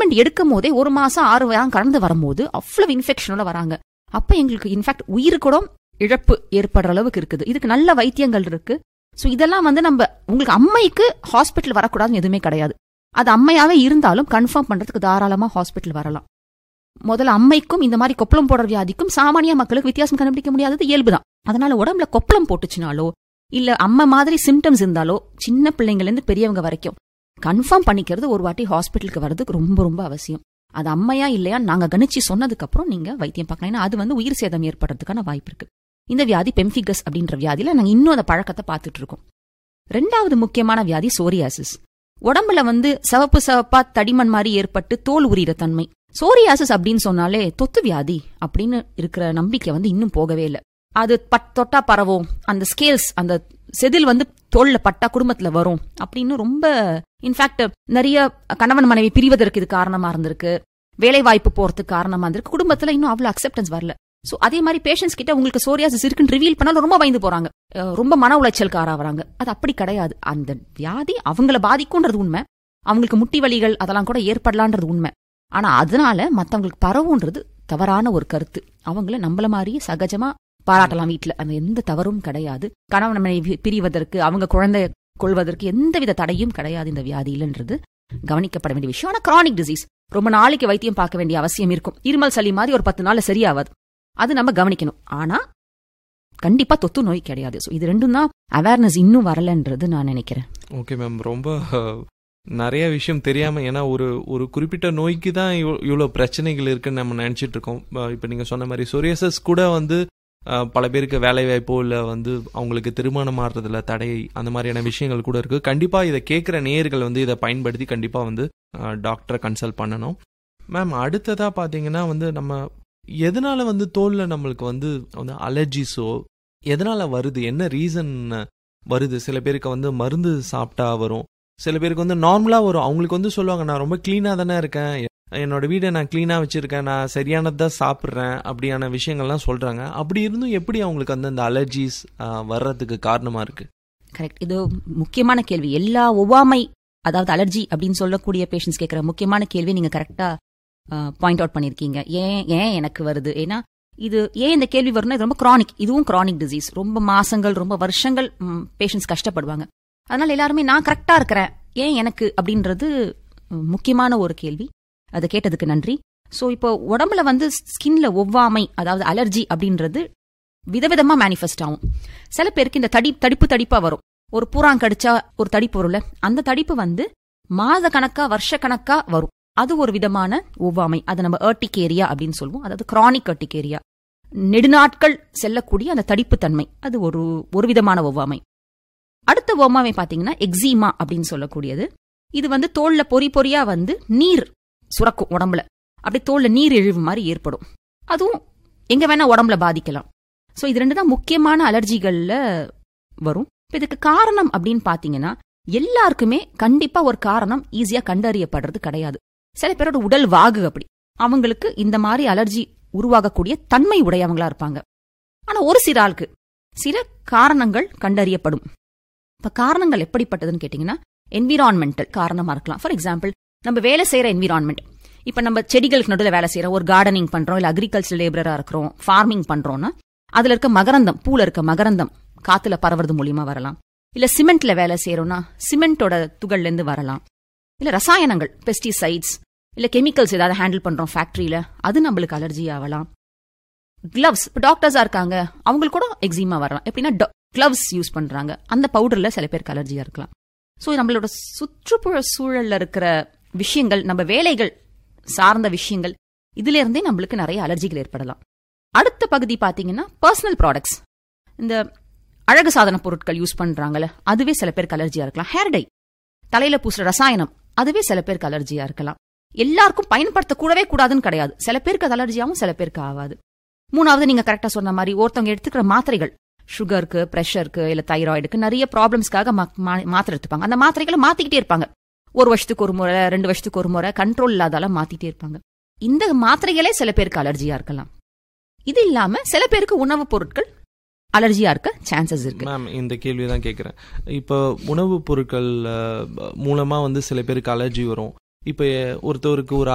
treatment எடுக்கும் போதே ஒரு மாசம் ஆறு வாரம் கடந்து வரும்போது அவ்வளவு இன்ஃபெக்ஷனோட வராங்க அப்ப எங்களுக்கு இன்ஃபேக்ட் உயிர் கூட இழப்பு ஏற்படுற அளவுக்கு இருக்குது இதுக்கு நல்ல வைத்தியங்கள் இருக்கு சோ இதெல்லாம் வந்து நம்ம உங்களுக்கு அம்மைக்கு ஹாஸ்பிட்டல் வரக்கூடாதுன்னு எதுவுமே கிடையாது அது அம்மையாவே இருந்தாலும் கன்ஃபார்ம் பண்றதுக்கு தாராளமா ஹாஸ்பிட்டல் வரலாம் முதல்ல அம்மைக்கும் இந்த மாதிரி கொப்பளம் போடுற வியாதிக்கும் சாமானிய மக்களுக்கு வித்தியாசம் கண்டுபிடிக்க முடியாதது இயல்புதான் அதனால உடம்புல கொப்பளம் போட்டுச்சுனாலோ இல்ல அம்மை மாதிரி சிம்டம்ஸ் இருந்தாலோ சின்ன பிள்ளைங்கள்ல இருந்து பெரியவங்க வரைக்கும் கன்ஃபார்ம் பண்ணிக்கிறது ஒரு வாட்டி ஹாஸ்பிட்டலுக்கு வர்றதுக்கு ரொம்ப ரொம்ப அவசியம் அது அம்மையா இல்லையா நாங்க கணிச்சு சொன்னதுக்கு அப்புறம் நீங்க வைத்தியம் பார்க்கலாம் ஏன்னா அது வந்து உயிர் சேதம் ஏற்படுறதுக்கான வாய்ப்பு இருக்கு இந்த வியாதி பெம்ஃபிகஸ் அப்படின்ற வியாதியில நாங்க இன்னும் அந்த பழக்கத்தை பார்த்துட்டு இருக்கோம் ரெண்டாவது முக்கியமான வியாதி சோரியாசிஸ் உடம்புல வந்து சிவப்பு சிவப்பா தடிமண் மாதிரி ஏற்பட்டு தோல் உரியிற தன்மை சோரியாசிஸ் அப்படின்னு சொன்னாலே தொத்து வியாதி அப்படின்னு இருக்கிற நம்பிக்கை வந்து இன்னும் போகவே இல்லை அது பட் தொட்டா பரவும் அந்த ஸ்கேல்ஸ் அந்த செதில் வந்து தோல்ல பட்டா குடும்பத்துல வரும் அப்படின்னு ரொம்ப இன்ஃபேக்ட் நிறைய கணவன் மனைவி பிரிவதற்கு இது காரணமா இருந்திருக்கு வேலை வாய்ப்பு போறதுக்கு காரணமா இருந்திருக்கு குடும்பத்துல இன்னும் அவ்வளவு அக்செப்டன்ஸ் வரல சோ அதே மாதிரி பேஷண்ட்ஸ் கிட்ட உங்களுக்கு சோரியாசிஸ் இருக்குன்னு ரிவீல் பண்ணாலும் ரொம்ப பயந்து போறாங்க அஹ் ரொம்ப மன உளைச்சலுக்கு ஆறாவறாங்க அது அப்படி கிடையாது அந்த வியாதி அவங்கள பாதிக்கும்ன்றது உண்மை அவங்களுக்கு முட்டி வலிகள் அதெல்லாம் கூட ஏற்படலான்றது உண்மை ஆனா அதனால மத்தவங்களுக்கு பரவுன்றது தவறான ஒரு கருத்து அவங்கள நம்மள மாதிரியே சகஜமா பாராட்டலாம் வீட்ல அந்த எந்த தவறும் கிடையாது கணவன் மனைவி பிரிவதற்கு அவங்க குழந்தை கொள்வதற்கு எந்தவித தடையும் கிடையாது இந்த வியாதியிலன்றது கவனிக்கப்பட வேண்டிய விஷயம் ஆனா கிரானிக் டிசீஸ் ரொம்ப நாளைக்கு வைத்தியம் பார்க்க வேண்டிய அவசியம் இருக்கும் இருமல் சளி மாதிரி ஒரு பத்து நாள்ல சரியாவாது அது நம்ம கவனிக்கணும் ஆனா கண்டிப்பா தொத்து நோய் கிடையாது ஸோ இது ரெண்டும் தான் அவேர்னஸ் இன்னும் வரலன்றது நான் நினைக்கிறேன் ஓகே மேம் ரொம்ப அஹ், நிறைய விஷயம் தெரியாம ஏன்னா ஒரு ஒரு குறிப்பிட்ட நோய்க்கு தான் இவ்வளோ இவ்வளோ பிரச்சனைகள் இருக்குன்னு நம்ம நினைச்சிட்டு இருக்கோம் அஹ், இப்ப நீங்க சொன்ன மாதிரி சொரியாசஸ் கூட வந்து அஹ், பல பேருக்கு வேலை வாய்ப்போ இல்லை வந்து அவங்களுக்கு திருமணம் ஆடுறதுல தடை அந்த மாதிரியான விஷயங்கள் கூட இருக்கு கண்டிப்பா இதை கேட்குற நேயர்கள் வந்து இதை பயன்படுத்தி கண்டிப்பா வந்து டாக்டரை கன்சல்ட் பண்ணணும் மேம் அடுத்ததா பாத்தீங்கன்னா வந்து நம்ம எதனால வந்து தோல்ல நம்மளுக்கு வந்து வந்து அலர்ஜிஸோ எதனால வருது என்ன ரீசன் வருது சில பேருக்கு வந்து மருந்து சாப்பிட்டா வரும் சில பேருக்கு வந்து நார்மலா வரும் அவங்களுக்கு வந்து சொல்லுவாங்க நான் ரொம்ப கிளீனா தானே இருக்கேன் என்னோட வீடை நான் கிளீனா வச்சிருக்கேன் நான் சரியானது தான் சாப்பிட்றேன் அப்படியான விஷயங்கள்லாம் சொல்றாங்க அப்படி இருந்தும் எப்படி அவங்களுக்கு வந்து அந்த அலர்ஜிஸ் வர்றதுக்கு காரணமா இருக்கு கரெக்ட் இது முக்கியமான கேள்வி எல்லா ஒவ்வாமை அதாவது அலர்ஜி அப்படின்னு சொல்லக்கூடிய பேஷண்ட்ஸ் கேட்குற முக்கியமான கேள்வி நீங்க கரெக்டா பாயிண்ட் அவுட் பண்ணிருக்கீங்க ஏன் ஏன் எனக்கு வருது ஏன்னா இது ஏன் இந்த கேள்வி வரும்னா இது ரொம்ப கிரானிக் இதுவும் கிரானிக் டிசீஸ் ரொம்ப மாசங்கள் ரொம்ப வருஷங்கள் பேஷண்ட்ஸ் கஷ்டப்படுவாங்க அதனால எல்லாருமே நான் கரெக்டா இருக்கிறேன் ஏன் எனக்கு அப்படின்றது ம், முக்கியமான ஒரு கேள்வி அதை கேட்டதுக்கு நன்றி சோ இப்போ உடம்புல வந்து ஸ்கின்ல ஒவ்வாமை அதாவது அலர்ஜி அப்படின்றது விதவிதமா மேனிஃபெஸ்ட் ஆகும் சில பேருக்கு இந்த தடி தடிப்பு தடிப்பா வரும் ஒரு பூரான் கடிச்சா ஒரு தடிப்பு வரும்ல அந்த தடிப்பு வந்து மாத கணக்கா வருஷ கணக்கா வரும் அது ஒரு விதமான ஒவ்வாமை அது நம்ம ஏர்டிகேரியா அப்படின்னு சொல்லுவோம் அதாவது கிரானிக் ஏர்டிகேரியா நெடுநாட்கள் செல்லக்கூடிய அந்த தடிப்பு தன்மை அது ஒரு ஒரு விதமான ஒவ்வாமை அடுத்த ஒவ்வாமை பாத்தீங்கன்னா எக்ஸிமா அப்படின்னு சொல்லக்கூடியது இது வந்து தோல்ல பொறி பொறியா வந்து நீர் சுரக்கும் உடம்புல அப்படி தோல்ல நீர் இழிவு மாதிரி ஏற்படும் அதுவும் எங்க வேணா உடம்புல பாதிக்கலாம் சோ இது ரெண்டு தான் முக்கியமான அலர்ஜிகள்ல வரும் இப்ப இதுக்கு காரணம் அப்படின்னு பாத்தீங்கன்னா எல்லாருக்குமே கண்டிப்பா ஒரு காரணம் ஈஸியா கண்டறியப்படுறது கிடையாது சில பேரோட உடல் வாகு அப்படி அவங்களுக்கு இந்த மாதிரி அலர்ஜி உருவாகக்கூடிய தன்மை உடையவங்களா இருப்பாங்க ஆனா ஒரு சில ஆளுக்கு சில காரணங்கள் கண்டறியப்படும் இப்ப காரணங்கள் எப்படிப்பட்டதுன்னு கேட்டீங்கன்னா என்விரான்மெண்டல் காரணமா இருக்கலாம் ஃபார் எக்ஸாம்பிள் நம்ம வேலை செய்யற என்விரான்மெண்ட் இப்ப நம்ம செடிகளுக்கு நடுவில் வேலை செய்யறோம் ஒரு கார்டனிங் பண்றோம் இல்ல அக்ரிகல்ச்சர் லேபரரா இருக்கிறோம் ஃபார்மிங் பண்றோம்னா அதுல இருக்க மகரந்தம் பூல இருக்க மகரந்தம் காத்துல பரவுறது மூலியமா வரலாம் இல்ல சிமெண்ட்ல வேலை செய்யறோம்னா சிமெண்டோட துகள்ல இருந்து வரலாம் இல்ல ரசாயனங்கள் பெஸ்டிசைட்ஸ் இல்ல கெமிக்கல்ஸ் ஏதாவது ஹேண்டில் பண்றோம் ஃபேக்டரியில அது நம்மளுக்கு அலர்ஜி ஆகலாம் கிளவ்ஸ் இப்போ டாக்டர்ஸா இருக்காங்க அவங்களுக்கு கூட எக்ஸிமா வரலாம் எப்படின்னா கிளவ்ஸ் யூஸ் பண்றாங்க அந்த பவுடர்ல சில பேருக்கு அலர்ஜியா இருக்கலாம் ஸோ நம்மளோட சுற்றுப்புற சூழல்ல இருக்கிற விஷயங்கள் நம்ம வேலைகள் சார்ந்த விஷயங்கள் இதுல இருந்தே நம்மளுக்கு நிறைய அலர்ஜிகள் ஏற்படலாம் அடுத்த பகுதி பாத்தீங்கன்னா பர்சனல் ப்ராடக்ட்ஸ் இந்த அழகு சாதன பொருட்கள் யூஸ் பண்றாங்கல்ல அதுவே சில பேருக்கு அலர்ஜியா இருக்கலாம் ஹேர் டை தலையில பூசுற ரசாயனம் அதுவே சில பேருக்கு அலர்ஜியா இருக்கலாம் எல்லாருக்கும் பயன்படுத்த கூடவே கூடாதுன்னு கிடையாது சில பேருக்கு அது அலர்ஜியாவும் சில பேருக்கு ஆகாது மூணாவது நீங்க கரெக்டா சொன்ன மாதிரி ஒருத்தவங்க எடுத்துக்கிற மாத்திரைகள் சுகருக்கு பிரஷருக்கு இல்ல தைராய்டுக்கு நிறைய ப்ராப்ளம்ஸ்க்காக மாத்திரை எடுத்துப்பாங்க அந்த மாத்திரைகளை மாத்திக்கிட்டே இருப்பாங்க ஒரு வருஷத்துக்கு ஒரு முறை ரெண்டு வருஷத்துக்கு ஒரு முறை கண்ட்ரோல் இல்லாதால மாத்திட்டே இருப்பாங்க இந்த மாத்திரைகளே சில பேருக்கு அலர்ஜியா இருக்கலாம் இது இல்லாம சில பேருக்கு உணவுப் பொருட்கள் அலர்ஜியா இருக்க சான்சஸ் இருக்கு மேம் இந்த கேள்வி தான் கேட்குறேன் இப்போ உணவுப் பொருட்கள் அஹ், மூலமா வந்து சில பேருக்கு அலர்ஜி வரும் இப்போ ஒருத்தவருக்கு ஒரு